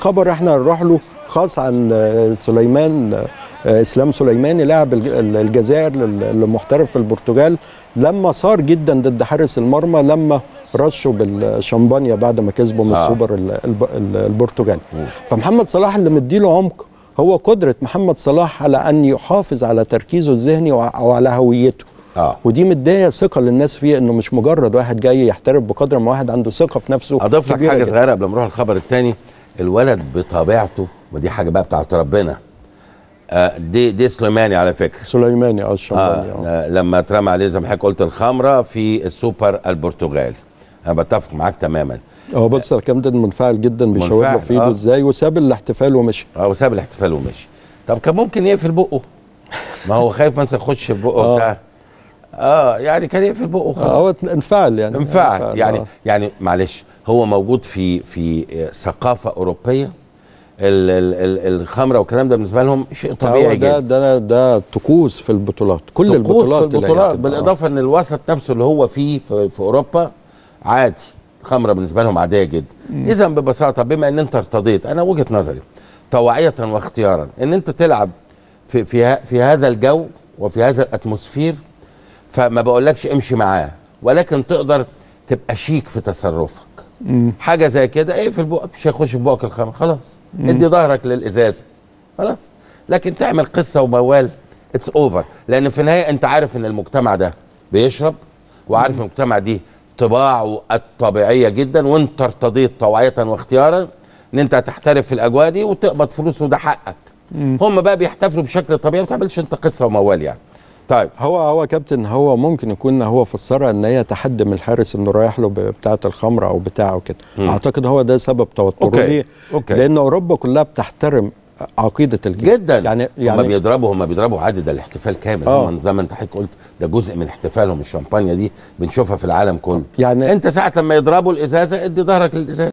خبر احنا هنروح له خاص عن آه، سليمان آه، اسلام سليماني لاعب الج- الجزائر لل- المحترف في البرتغال لما صار جدا ضد حارس المرمى لما رشوا بالشمبانيا بعد ما كسبوا من آه. السوبر ال- الب- ال- البرتغالي فمحمد صلاح اللي مديله عمق هو قدره محمد صلاح على ان يحافظ على تركيزه الذهني وع- وعلى هويته اه ودي مديه ثقه للناس فيه انه مش مجرد واحد جاي يحترف بقدر ما واحد عنده ثقه في نفسه اضيف لك كبيرة حاجه جداً. صغيره قبل ما نروح الخبر الثاني الولد بطبيعته ودي حاجه بقى بتاعت ربنا آه دي دي سليماني على فكره سليماني اه الشمباني آه آه. آه، لما اترمى عليه زي ما حضرتك قلت الخمره في السوبر البرتغالي انا بتفق معاك تماما هو بص الكلام ده منفعل جدا بيشاور له منفعل، في ايده آه. ازاي وساب الاحتفال ومشي هو ساب الاحتفال ومشي طب كان ممكن يقفل بقه ما هو خايف مثلا يخش في بقه آه. بتاع اه يعني كان يقفل بقه آه، خلاص هو انفعل يعني انفعل يعني آه. يعني معلش هو موجود في في آه، ثقافه اوروبيه ال- ال- ال- الخمره والكلام ده بالنسبه لهم شيء هو طبيعي ده جدا ده ده طقوس في البطولات كل طقوس البطولات في اللي هي البطولات بتبقى- بالاضافه ان الوسط نفسه اللي هو فيه في, في اوروبا عادي الخمره بالنسبه لهم عاديه جدا اذا ببساطه بما ان انت ارتضيت انا وجهه نظري طوعيه واختيارا ان انت تلعب في في, ه- في هذا الجو وفي هذا الاتموسفير فما بقولكش امشي معاه ولكن تقدر تبقى شيك في تصرفك حاجه زي كده ايه في بقك مش هيخش في بقك الخمر خلاص ادي ظهرك للازازه خلاص لكن تعمل قصه وموال اتس اوفر لان في النهايه انت عارف ان المجتمع ده بيشرب وعارف المجتمع دي طباعه الطبيعيه جدا وانت ارتضيت طوعيه واختيارا ان انت هتحترف في الاجواء دي وتقبض فلوس وده حقك هم بقى بيحتفلوا بشكل طبيعي ما تعملش انت قصه وموال يعني طيب هو هو كابتن هو ممكن يكون هو فسرها ان هي تحدي من الحارس انه رايح له بتاعه الخمره او بتاعه كده اعتقد هو ده سبب توتره أوكي. ليه أوكي. لان اوروبا كلها بتحترم عقيده الجيش جدا يعني هم يعني بيضربوا هم بيضربوا عادي ده الاحتفال كامل آه. هم زي ما انت حضرتك قلت ده جزء من احتفالهم الشمبانيا دي بنشوفها في العالم كله يعني انت ساعه لما يضربوا الازازه ادي ظهرك للازازه